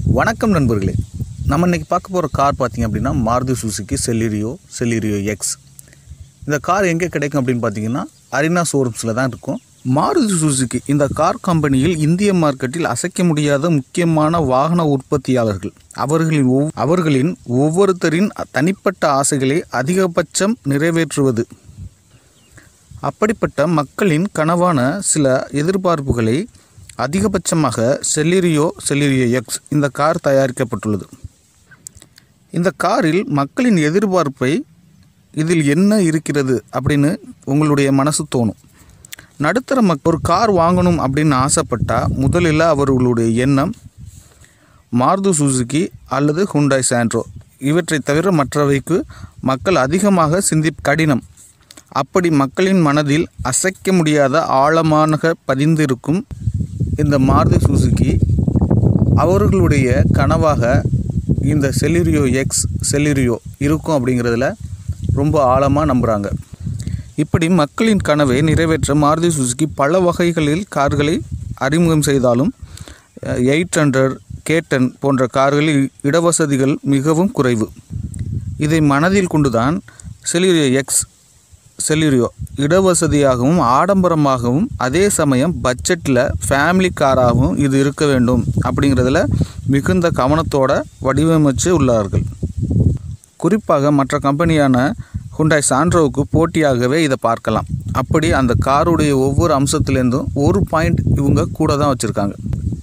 வணக்கம் நண்பர்களே நம்ம இன்றைக்கி பார்க்க போகிற கார் பார்த்தீங்க அப்படின்னா Maruti Suzuki Celerio Celerio X இந்த கார் எங்கே கிடைக்கும் அப்படின்னு பார்த்தீங்கன்னா அரினா ஷோரூம்ஸில் தான் இருக்கும் மாருதி சுசுகி இந்த கார் கம்பெனியில் இந்திய மார்க்கெட்டில் அசைக்க முடியாத முக்கியமான வாகன உற்பத்தியாளர்கள் அவர்களின் ஒவ் அவர்களின் ஒவ்வொருத்தரின் தனிப்பட்ட ஆசைகளை அதிகபட்சம் நிறைவேற்றுவது அப்படிப்பட்ட மக்களின் கனவான சில எதிர்பார்ப்புகளை அதிகபட்சமாக செலிரியோ செலிரியோ எக்ஸ் இந்த கார் தயாரிக்கப்பட்டுள்ளது இந்த காரில் மக்களின் எதிர்பார்ப்பை இதில் என்ன இருக்கிறது அப்படின்னு உங்களுடைய மனசு தோணும் நடுத்தர மக் ஒரு கார் வாங்கணும் அப்படின்னு ஆசைப்பட்டால் முதலில் அவர்களுடைய எண்ணம் மாருதி சுசுகி அல்லது ஹுண்டாய் சாண்ட்ரோ இவற்றை தவிர மற்றவைக்கு மக்கள் அதிகமாக சிந்தி கடினம் அப்படி மக்களின் மனதில் அசைக்க முடியாத ஆழமாக பதிந்திருக்கும் இந்த மாருதி சுசுகி அவர்களுடைய கனவாக இந்த செலிரியோ எக்ஸ் செலிரியோ இருக்கும் அப்படிங்கிறதுல ரொம்ப ஆழமாக நம்புகிறாங்க இப்படி மக்களின் கனவை நிறைவேற்ற மாருதி சுசுகி பல வகைகளில் கார்களை அறிமுகம் செய்தாலும் எயிட் ஹண்ட்ரட் கேட்டன் போன்ற கார்களில் இடவசதிகள் மிகவும் குறைவு இதை மனதில் கொண்டுதான் செலிரியோ எக்ஸ் செலிரியோ இடவசதியாகவும் ஆடம்பரமாகவும் அதே சமயம் பட்ஜெட்டில் ஃபேமிலி காராகவும் இது இருக்க வேண்டும் அப்படிங்கிறதுல மிகுந்த கவனத்தோட வடிவமைச்சு உள்ளார்கள் குறிப்பாக மற்ற கம்பெனியான ஹுண்டாய் சாண்ட்ரோவுக்கு போட்டியாகவே இதை பார்க்கலாம் அப்படி அந்த காருடைய ஒவ்வொரு அம்சத்துலேருந்தும் ஒரு பாயிண்ட் இவங்க கூட தான் வச்சுருக்காங்க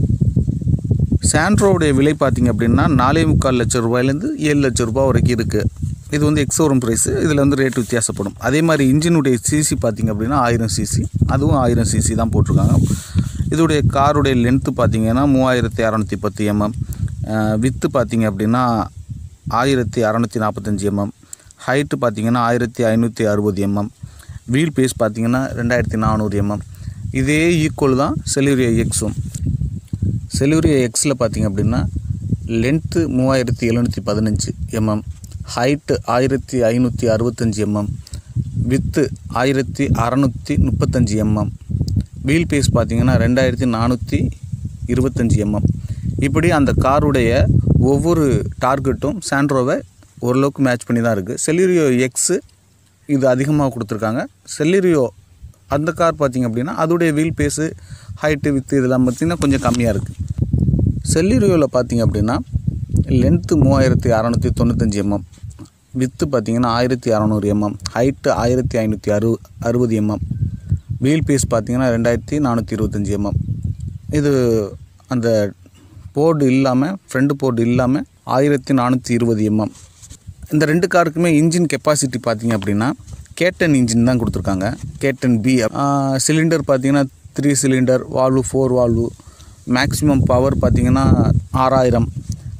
சாண்ட்ரோவுடைய விலை பார்த்திங்க அப்படின்னா நாலே முக்கால் லட்சம் ரூபாயிலேருந்து ஏழு லட்சம் ரூபாய் வரைக்கும் இருக்குது இது வந்து எக்ஸோரூம் ப்ரைஸு இதில் வந்து ரேட் வித்தியாசப்படும் அதே மாதிரி இன்ஜினுடைய சிசி பார்த்திங்க அப்படின்னா ஆயிரம் சிசி அதுவும் ஆயிரம் சிசி தான் போட்டிருக்காங்க இதோடைய காருடைய லென்த்து பார்த்திங்கன்னா மூவாயிரத்தி அறநூற்றி பத்து எம்எம் வித்து பார்த்திங்க அப்படின்னா ஆயிரத்தி அறநூற்றி நாற்பத்தஞ்சு எம்எம் ஹைட்டு பார்த்திங்கன்னா ஆயிரத்தி ஐநூற்றி அறுபது எம்எம் வீல் பேஸ் பார்த்திங்கன்னா ரெண்டாயிரத்தி நானூறு எம்எம் இதே ஈக்குவல் தான் செலிரியோ எக்ஸும் செலிரியோ எக்ஸில் பார்த்திங்க அப்படின்னா லென்த்து மூவாயிரத்தி எழுநூற்றி பதினஞ்சு எம்எம் ஹைட்டு ஆயிரத்தி ஐநூற்றி அறுபத்தஞ்சி எம்எம் வித்து ஆயிரத்தி அறநூற்றி முப்பத்தஞ்சு எம்எம் வீல் பேஸ் பார்த்திங்கன்னா ரெண்டாயிரத்தி நானூற்றி இருபத்தஞ்சி எம்எம் இப்படி அந்த காருடைய ஒவ்வொரு டார்கெட்டும் சாண்ட்ரோவை ஓரளவுக்கு மேட்ச் பண்ணி தான் இருக்குது செலிரியோ எக்ஸு இது அதிகமாக கொடுத்துருக்காங்க செலிரியோ அந்த கார் பார்த்திங்க அப்படின்னா அதோடைய வீல் பேஸு ஹைட்டு வித்து இதெல்லாம் பார்த்திங்கன்னா கொஞ்சம் கம்மியாக இருக்குது செல்லிரியோவில் பார்த்திங்க அப்படின்னா லென்த்து மூவாயிரத்தி அறநூற்றி தொண்ணூத்தஞ்சு எம்எம் வித்து பார்த்திங்கன்னா ஆயிரத்தி அறநூறு எம்எம் ஹைட்டு ஆயிரத்தி ஐநூற்றி அறு அறுபது எம்எம் வீல் பீஸ் பார்த்திங்கன்னா ரெண்டாயிரத்தி நானூற்றி இருபத்தஞ்சி எம்எம் இது அந்த போர்டு இல்லாமல் ஃப்ரண்ட் போர்டு இல்லாமல் ஆயிரத்தி நானூற்றி இருபது எம்எம் இந்த ரெண்டு காருக்குமே இன்ஜின் கெப்பாசிட்டி பார்த்திங்க அப்படின்னா கேட்டன் இன்ஜின் தான் கொடுத்துருக்காங்க கேட்டன் பி சிலிண்டர் பார்த்திங்கன்னா three cylinder valve four valve maximum power பார்த்திங்கன்னா ஆறாயிரம்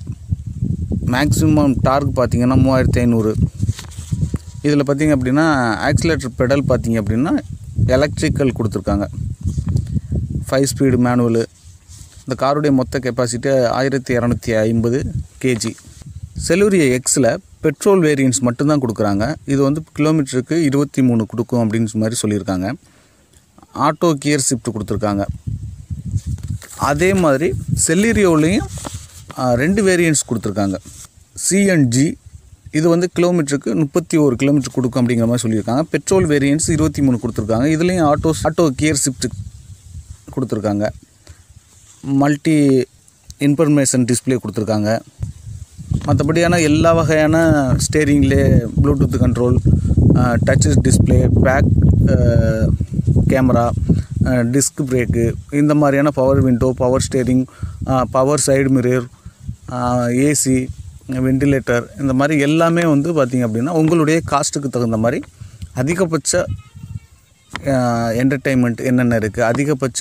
மேக்ஸிமம் டார்க் பார்த்திங்கன்னா மூவாயிரத்தி ஐநூறு இதில் பார்த்திங்க அப்படின்னா ஆக்சிலேட்டர் பெடல் பார்த்திங்க அப்படின்னா எலக்ட்ரிக்கல் கொடுத்துருக்காங்க ஃபைவ் ஸ்பீடு மேனுவலு இந்த காருடைய மொத்த கெப்பாசிட்டி ஆயிரத்தி இரநூத்தி ஐம்பது கேஜி செலூரிய எக்ஸில் பெட்ரோல் வேரியன்ஸ் மட்டும்தான் கொடுக்குறாங்க இது வந்து கிலோமீட்டருக்கு இருபத்தி மூணு கொடுக்கும் அப்படின்னு மாதிரி சொல்லியிருக்காங்க ஆட்டோ கியர் ஷிஃப்ட் கொடுத்துருக்காங்க அதே மாதிரி செல்லிரியோலையும் ரெண்டு வேரியன்ட்ஸ் கொடுத்துருக்காங்க சிஎன்ஜி இது வந்து கிலோமீட்டருக்கு முப்பத்தி ஒரு கிலோமீட்டர் கொடுக்கும் அப்படிங்கிற மாதிரி சொல்லியிருக்காங்க பெட்ரோல் வேரியன்ட்ஸ் இருபத்தி மூணு கொடுத்துருக்காங்க இதுலேயும் ஆட்டோ ஆட்டோ கியர் ஷிஃப்ட் கொடுத்துருக்காங்க மல்டி இன்ஃபர்மேஷன் டிஸ்பிளே கொடுத்துருக்காங்க மற்றபடியான எல்லா வகையான ஸ்டேரிங்லே Bluetooth control touch display back camera disc brake இந்த மாதிரியான power window power steering power side mirror AC ventilator இந்த மாதிரி எல்லாமே வந்து பார்த்திங்க அப்படின்னா உங்களுடைய காஸ்ட்டுக்கு தகுந்த மாதிரி அதிகபட்ச என்டர்டெயின்மெண்ட் என்னென்ன இருக்குது அதிகபட்ச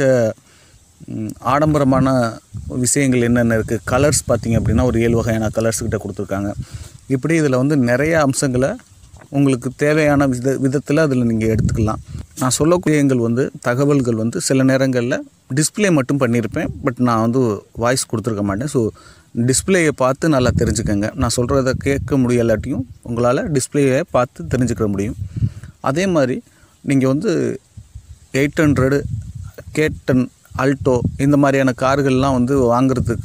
ஆடம்பரமான விஷயங்கள் என்னென்ன இருக்குது கலர்ஸ் பார்த்திங்க அப்படின்னா ஒரு ஏழு வகையான கலர்ஸ் கிட்ட கொடுத்துருக்காங்க இப்படி இதில் வந்து நிறைய அம்சங்களை உங்களுக்கு தேவையான வித விதத்தில் அதில் நீங்கள் எடுத்துக்கலாம் நான் சொல்லக்கூடியங்கள் வந்து தகவல்கள் வந்து சில நேரங்களில் டிஸ்பிளே மட்டும் பண்ணியிருப்பேன் பட் நான் வந்து வாய்ஸ் கொடுத்துருக்க மாட்டேன் ஸோ டிஸ்பிளேயை பார்த்து நல்லா தெரிஞ்சுக்கங்க நான் சொல்கிறத கேட்க முடியலாட்டியும் உங்களால் டிஸ்பிளேயை பார்த்து தெரிஞ்சுக்க முடியும் அதே மாதிரி நீங்கள் வந்து எயிட் ஹண்ட்ரடு கேட்டன் அல்டோ இந்த மாதிரியான கார்கள்லாம் வந்து வாங்குறதுக்கு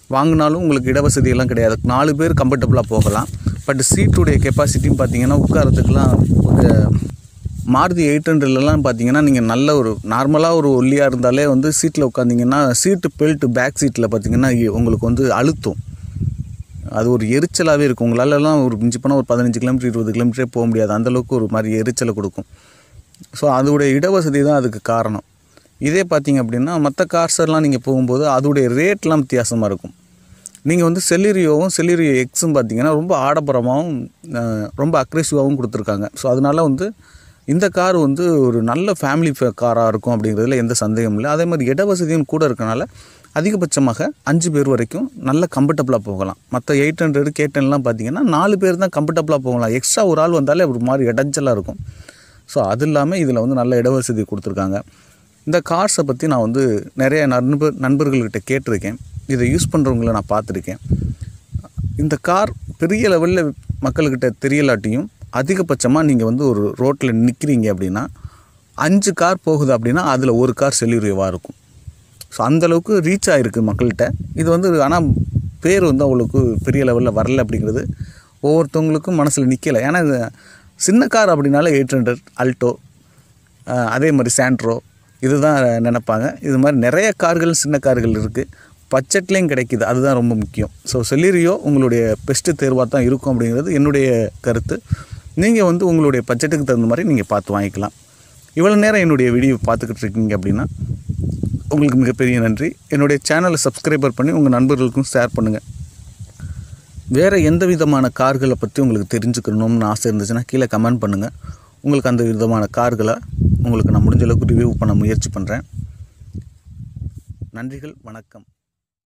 வாங்கினாலும் உங்களுக்கு இடவசதியெல்லாம் கிடையாது நாலு பேர் கம்ஃபர்டபுளாக போகலாம் பட் சீட்டுடைய கெப்பாசிட்டின்னு பார்த்தீங்கன்னா உட்காரத்துக்குலாம் ஒரு மாருதி எயிட் ஹண்ட்ரட்லலாம் பார்த்தீங்கன்னா நீங்கள் நல்ல ஒரு நார்மலாக ஒரு ஒல்லியாக இருந்தாலே வந்து சீட்டில் உட்காந்திங்கன்னா சீட்டு பெல்ட்டு பேக் சீட்டில் பார்த்தீங்கன்னா உங்களுக்கு வந்து அழுத்தும் அது ஒரு எரிச்சலாகவே இருக்கும் உங்களாலலாம் ஒரு மிஞ்சி போனால் ஒரு பதினஞ்சு கிலோமீட்டர் இருபது கிலோமீட்டரே போக முடியாது அந்தளவுக்கு ஒரு மாதிரி எரிச்சலை கொடுக்கும் ஸோ அதோடைய இடவசதி தான் அதுக்கு காரணம் இதே பார்த்தீங்க அப்படின்னா மற்ற கார்ஸ் எல்லாம் நீங்கள் போகும்போது அதோடைய ரேட்லாம் வித்தியாசமாக இருக்கும் நீங்கள் வந்து செலிரியோவும் செலிரியோ எக்ஸும் பார்த்தீங்கன்னா ரொம்ப ஆடம்பரமாகவும் அஹ், ரொம்ப அக்ரெசிவாகவும் கொடுத்துருக்காங்க ஸோ அதனால வந்து இந்த கார் வந்து ஒரு நல்ல ஃபேமிலி காராக இருக்கும் அப்படிங்கிறதுல எந்த சந்தேகமும் இல்லை அதே மாதிரி இட வசதியும் கூட இருக்கனால அதிகபட்சமாக அஞ்சு பேர் வரைக்கும் நல்ல கம்ஃபர்டபுளாக போகலாம் மற்ற எயிட் ஹண்ட்ரட் கேட்டன்லாம் பார்த்தீங்கன்னா நாலு பேர் தான் கம்ஃபர்டபுளாக போகலாம் எக்ஸ்ட்ரா ஒரு ஆள் வந்தாலே ஒரு மாதிரி இடைஞ்சலாக இருக்கும் ஸோ அது இல்லாமல் இதில் வந்து நல்ல இடவசதி கொடுத்துருக்காங்க இந்த கார்ஸை பற்றி நான் வந்து நிறைய நண்பர் நண்பர்கள்கிட்ட கேட்டிருக்கேன் இதை யூஸ் பண்ணுறவங்கள நான் பார்த்துருக்கேன் இந்த கார் பெரிய லெவலில் மக்கள்கிட்ட தெரியலாட்டியும் அதிகபட்சமாக நீங்கள் வந்து ஒரு ரோட்டில் நிற்கிறீங்க அப்படின்னா அஞ்சு கார் போகுது அப்படின்னா அதில் ஒரு கார் செல்லுரியவாக இருக்கும் ஸோ அந்தளவுக்கு ரீச் ஆகிருக்கு மக்கள்கிட்ட இது வந்து ஆனால் பேர் வந்து அவங்களுக்கு பெரிய லெவலில் வரல அப்படிங்கிறது ஒவ்வொருத்தவங்களுக்கும் மனசில் நிற்கலை ஏன்னா இது சின்ன கார் அப்படின்னாலே எயிட் ஹண்ட்ரட் அல்டோ அஹ் அதே மாதிரி சாண்ட்ரோ இதுதான் நினைப்பாங்க இது மாதிரி நிறைய கார்கள் சின்ன கார்கள் இருக்குது பட்ஜெட்லேயும் கிடைக்கிது அதுதான் ரொம்ப முக்கியம் ஸோ செலிரியோ உங்களுடைய பெஸ்ட்டு தேர்வாக தான் இருக்கும் அப்படிங்கிறது என்னுடைய கருத்து நீங்கள் வந்து உங்களுடைய பட்ஜெட்டுக்கு தகுந்த மாதிரி நீங்கள் பார்த்து வாங்கிக்கலாம் இவ்வளோ நேரம் என்னுடைய வீடியோ பார்த்துக்கிட்டு இருக்கீங்க அப்படின்னா உங்களுக்கு மிகப்பெரிய நன்றி என்னுடைய சேனலை சப்ஸ்கிரைபர் பண்ணி உங்கள் நண்பர்களுக்கும் ஷேர் பண்ணுங்கள் வேறு எந்த விதமான கார்களை பற்றி உங்களுக்கு தெரிஞ்சுக்கணும்னு ஆசை இருந்துச்சுன்னா கீழே கமெண்ட் பண்ணுங்கள் உங்களுக்கு அந்த விதமான கார்களை உங்களுக்கு நான் முடிஞ்ச அளவுக்கு ரிவ்யூ பண்ண முயற்சி பண்ணுறேன் நன்றிகள் வணக்கம்